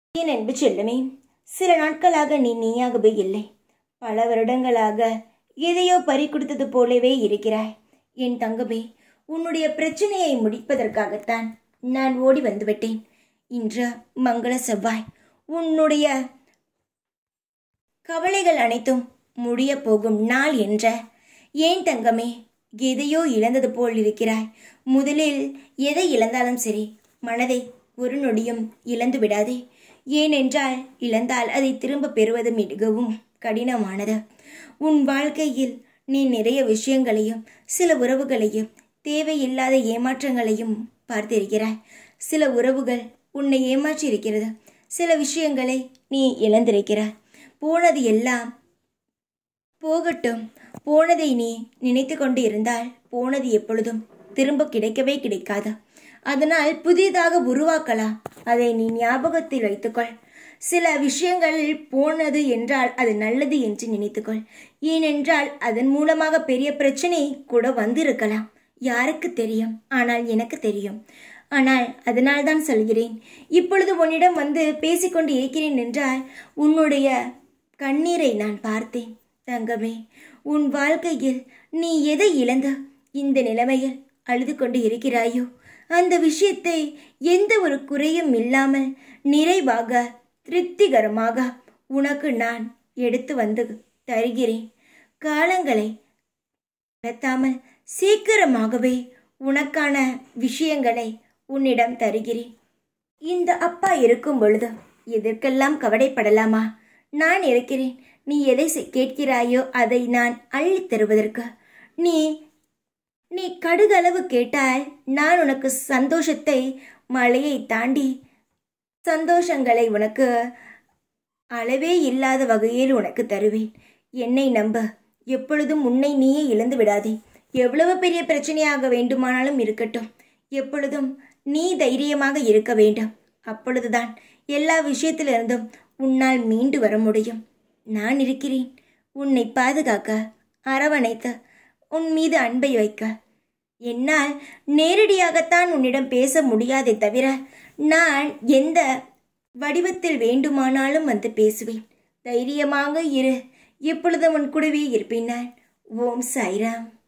என் அன்பு செல்லமே சில நாட்களாக நீ நீயாகவே இல்லை பல வருடங்களாக எதையோ பறி கொடுத்தது போலவே இருக்கிறாய் என் தங்கமே உன்னுடைய பிரச்சனையை முடிப்பதற்காகத்தான் நான் ஓடி வந்துவிட்டேன் இன்று மங்கள செவ்வாய் உன்னுடைய கவலைகள் அனைத்தும் முடிய போகும் நாள் என்ற ஏன் தங்கமே எதையோ இழந்தது போல் இருக்கிறாய் முதலில் எதை இழந்தாலும் சரி மனதை ஒரு நொடியும் இழந்து விடாதே ஏனென்றால் இழந்தால் அதை திரும்ப பெறுவது மிகவும் கடினமானது உன் வாழ்க்கையில் நீ நிறைய விஷயங்களையும் சில உறவுகளையும் தேவையில்லாத ஏமாற்றங்களையும் பார்த்திருக்கிறாய் சில உறவுகள் உன்னை ஏமாற்றி இருக்கிறது சில விஷயங்களை நீ இழந்திருக்கிறாய் போனது எல்லாம் போகட்டும் போனதை நீ நினைத்து கொண்டு இருந்தால் போனது எப்பொழுதும் திரும்ப கிடைக்கவே கிடைக்காது அதனால் புதிதாக உருவாக்கலாம் அதை நீ ஞாபகத்தில் வைத்துக்கொள் சில விஷயங்கள் போனது என்றால் அது நல்லது என்று நினைத்துக்கொள் ஏனென்றால் அதன் மூலமாக பெரிய பிரச்சனை கூட வந்திருக்கலாம் யாருக்கு தெரியும் ஆனால் எனக்கு தெரியும் ஆனால் அதனால் தான் சொல்கிறேன் இப்பொழுது உன்னிடம் வந்து பேசிக்கொண்டு இருக்கிறேன் என்றால் உன்னுடைய கண்ணீரை நான் பார்த்தேன் தங்கமே உன் வாழ்க்கையில் நீ எதை இழந்த இந்த நிலைமையில் அழுது கொண்டு இருக்கிறாயோ அந்த விஷயத்தை எந்த ஒரு குறையும் இல்லாமல் நிறைவாக திருப்திகரமாக உனக்கு நான் எடுத்து வந்து தருகிறேன் காலங்களை நடத்தாமல் சீக்கிரமாகவே உனக்கான விஷயங்களை உன்னிடம் தருகிறேன் இந்த அப்பா இருக்கும் பொழுது எதற்கெல்லாம் கவலைப்படலாமா நான் இருக்கிறேன் நீ எதை செ- கேட்கிறாயோ அதை நான் அள்ளித் தருவதற்கு நீ நீ கடுகளவு கேட்டால் நான் உனக்கு சந்தோஷத்தை மழையை தாண்டி சந்தோஷங்களை உனக்கு அளவே இல்லாத வகையில் உனக்கு தருவேன் என்னை நம்ப எப்பொழுதும் உன்னை நீயே இழந்து விடாதே எவ்வளவு பெரிய பிரச்சனையாக வேண்டுமானாலும் இருக்கட்டும் எப்பொழுதும் நீ தைரியமாக இருக்க வேண்டும் அப்பொழுதுதான் எல்லா விஷயத்திலிருந்தும் உன்னால் மீண்டு வர முடியும் நான் இருக்கிறேன் உன்னை பாதுகாக்க அரவணைத்து உன் மீது அன்பை வைக்க என்னால் நேரடியாகத்தான் உன்னிடம் பேச முடியாதே தவிர நான் எந்த வடிவத்தில் வேண்டுமானாலும் வந்து பேசுவேன் தைரியமாக இரு எப்பொழுதும் உன் கூடவே இருப்பேன் நான் ஓம் சாய்ராம்